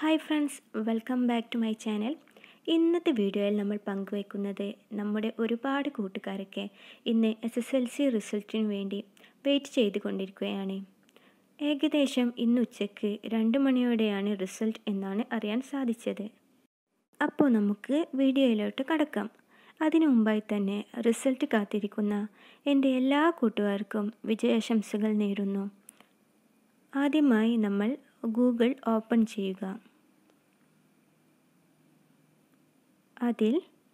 hi friends welcome back to my channel ഇന്നത്തെ വീഡിയോയിൽ നമ്മൾ പങ്കുവയ്ക്കുന്നത് നമ്മുടെ ഒരുപാട് കൂട്ടുകാരൊക്കെ ഇന്ന് എസ് എസ് എൽ സി റിസൾട്ടിന് വേണ്ടി വെയിറ്റ് ചെയ്തുകൊണ്ടിരിക്കുകയാണ് ഏകദേശം ഇന്ന് ഉച്ചയ്ക്ക് രണ്ട് മണിയോടെയാണ് റിസൾട്ട് എന്നാണ് അറിയാൻ സാധിച്ചത് അപ്പോൾ നമുക്ക് വീഡിയോയിലോട്ട് കടക്കാം അതിനു മുമ്പായി തന്നെ റിസൾട്ട് കാത്തിരിക്കുന്ന എൻ്റെ എല്ലാ കൂട്ടുകാർക്കും വിജയാശംസകൾ നേരുന്നു ആദ്യമായി നമ്മൾ ഗൂഗിൾ ഓപ്പൺ ചെയ്യുക അതിൽ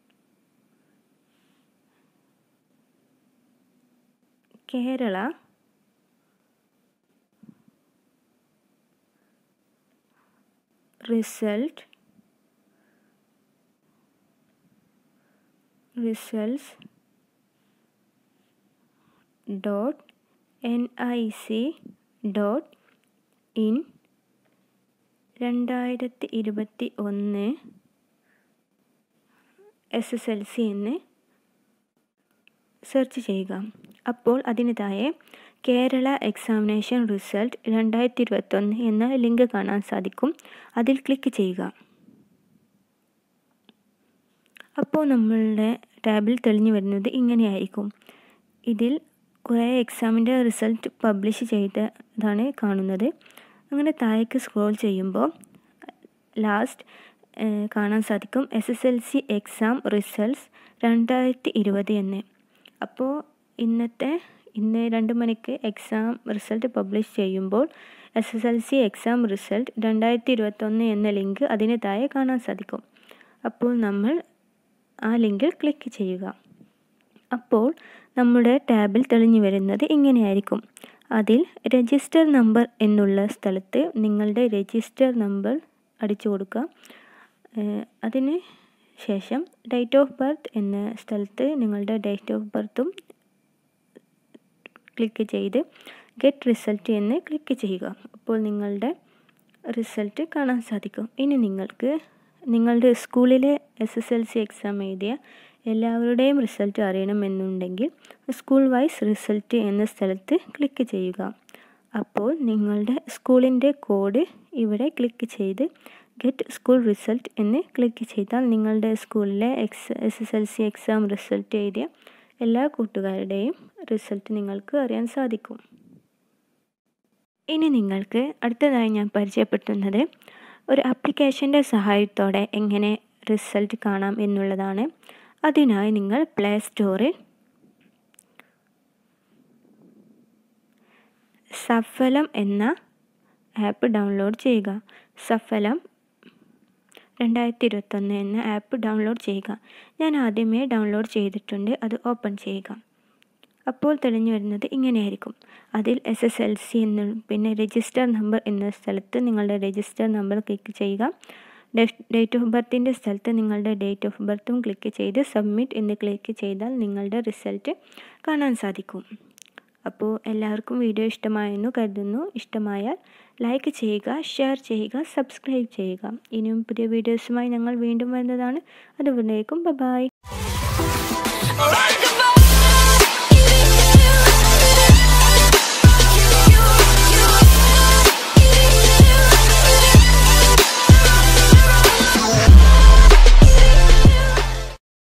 Kerala result results dot N I C dot in രണ്ടായിരത്തി ഇരുപത്തി ഒന്ന് എസ് എസ് എൽ സി എന്ന് സെർച്ച് ചെയ്യുക അപ്പോൾ അതിന് താഴെ കേരള എക്സാമിനേഷൻ റിസൾട്ട് രണ്ടായിരത്തി ഇരുപത്തൊന്ന് എന്ന ലിങ്ക് കാണാൻ സാധിക്കും അതിൽ ക്ലിക്ക് ചെയ്യുക അപ്പോൾ നമ്മളുടെ ടാബിൽ തെളിഞ്ഞു വരുന്നത് ഇങ്ങനെയായിരിക്കും ഇതിൽ കുറേ എക്സാമിൻ്റെ റിസൾട്ട് പബ്ലിഷ് ചെയ്തതാണ് കാണുന്നത് അങ്ങനെ താഴേക്ക് സ്ക്രോൾ ചെയ്യുമ്പോൾ ലാസ്റ്റ് കാണാൻ സാധിക്കും S S L C exam results രണ്ടായിരത്തി ഇരുപത് എന്ന് അപ്പോൾ ഇന്നത്തെ ഇന്ന് രണ്ട് മണിക്ക് എക്സാം റിസൾട്ട് പബ്ലിഷ് ചെയ്യുമ്പോൾ S S L C exam result രണ്ടായിരത്തി ഇരുപത്തൊന്ന് എന്ന ലിങ്ക് അതിന് താഴെ കാണാൻ സാധിക്കും അപ്പോൾ നമ്മൾ ആ ലിങ്കിൽ ക്ലിക്ക് ചെയ്യുക അപ്പോൾ നമ്മുടെ ടാബിൽ തെളിഞ്ഞു വരുന്നത് ഇങ്ങനെയായിരിക്കും അതിൽ രജിസ്റ്റർ നമ്പർ എന്നുള്ള സ്ഥലത്ത് നിങ്ങളുടെ രജിസ്റ്റർ നമ്പർ അടിച്ചു കൊടുക്കുക അതിന് ശേഷം ഡേറ്റ് ഓഫ് ബർത്ത് എന്ന സ്ഥലത്ത് നിങ്ങളുടെ ഡേറ്റ് ഓഫ് ബർത്തും ക്ലിക്ക് ചെയ്ത് ഗെറ്റ് റിസൾട്ട് എന്ന് ക്ലിക്ക് ചെയ്യുക അപ്പോൾ നിങ്ങളുടെ റിസൾട്ട് കാണാൻ സാധിക്കും ഇനി നിങ്ങൾക്ക് നിങ്ങളുടെ സ്കൂളിലെ S S L C exam എഴുതിയ എല്ലാവരുടെയും റിസൾട്ട് അറിയണമെന്നുണ്ടെങ്കിൽ സ്കൂൾ വൈസ് റിസൾട്ട് എന്ന സ്ഥലത്ത് ക്ലിക്ക് ചെയ്യുക അപ്പോൾ നിങ്ങളുടെ സ്കൂളിൻ്റെ കോഡ് ഇവിടെ ക്ലിക്ക് ചെയ്ത് ഗെറ്റ് സ്കൂൾ റിസൾട്ട് എന്ന് ക്ലിക്ക് ചെയ്താൽ നിങ്ങളുടെ സ്കൂളിലെ എക്സ് S S L C exam result എഴുതിയ എല്ലാ കൂട്ടുകാരുടെയും റിസൾട്ട് നിങ്ങൾക്ക് അറിയാൻ സാധിക്കും ഇനി നിങ്ങൾക്ക് അടുത്തതായി ഞാൻ പരിചയപ്പെടുത്തുന്നത് ഒരു ആപ്ലിക്കേഷൻ്റെ സഹായത്തോടെ എങ്ങനെ റിസൾട്ട് കാണാം എന്നുള്ളതാണ് അതിനായി നിങ്ങൾ പ്ലേ സ്റ്റോറിൽ സഫലം എന്ന ആപ്പ് ഡൗൺലോഡ് ചെയ്യുക സഫലം രണ്ടായിരത്തി ഇരുപത്തൊന്ന് എന്ന ആപ്പ് ഡൗൺലോഡ് ചെയ്യുക ഞാൻ ആദ്യമേ ഡൗൺലോഡ് ചെയ്തിട്ടുണ്ട് അത് ഓപ്പൺ ചെയ്യുക അപ്പോൾ തെളിഞ്ഞു വരുന്നത് ഇങ്ങനെയായിരിക്കും അതിൽ എസ് എസ് എൽ സി എന്ന് പിന്നെ രജിസ്റ്റർ നമ്പർ എന്ന സ്ഥലത്ത് നിങ്ങളുടെ രജിസ്റ്റർ നമ്പർ ക്ലിക്ക് ചെയ്യുക ഡേറ്റ് ഓഫ് ബർത്തിൻ്റെ സ്ഥലത്ത് നിങ്ങളുടെ ഡേറ്റ് ഓഫ് ബർത്തും ക്ലിക്ക് ചെയ്ത് സബ്മിറ്റ് എന്ന് ക്ലിക്ക് ചെയ്താൽ നിങ്ങളുടെ റിസൾട്ട് കാണാൻ സാധിക്കും അപ്പോൾ എല്ലാവർക്കും വീഡിയോ ഇഷ്ടമായെന്ന് കരുതുന്നു ഇഷ്ടമായാൽ ലൈക്ക് ചെയ്യുക ഷെയർ ചെയ്യുക സബ്സ്ക്രൈബ് ചെയ്യുക ഇനിയും പുതിയ വീഡിയോസുമായി ഞങ്ങൾ വീണ്ടും വരുന്നതാണ് അതുവരേക്കും ബൈ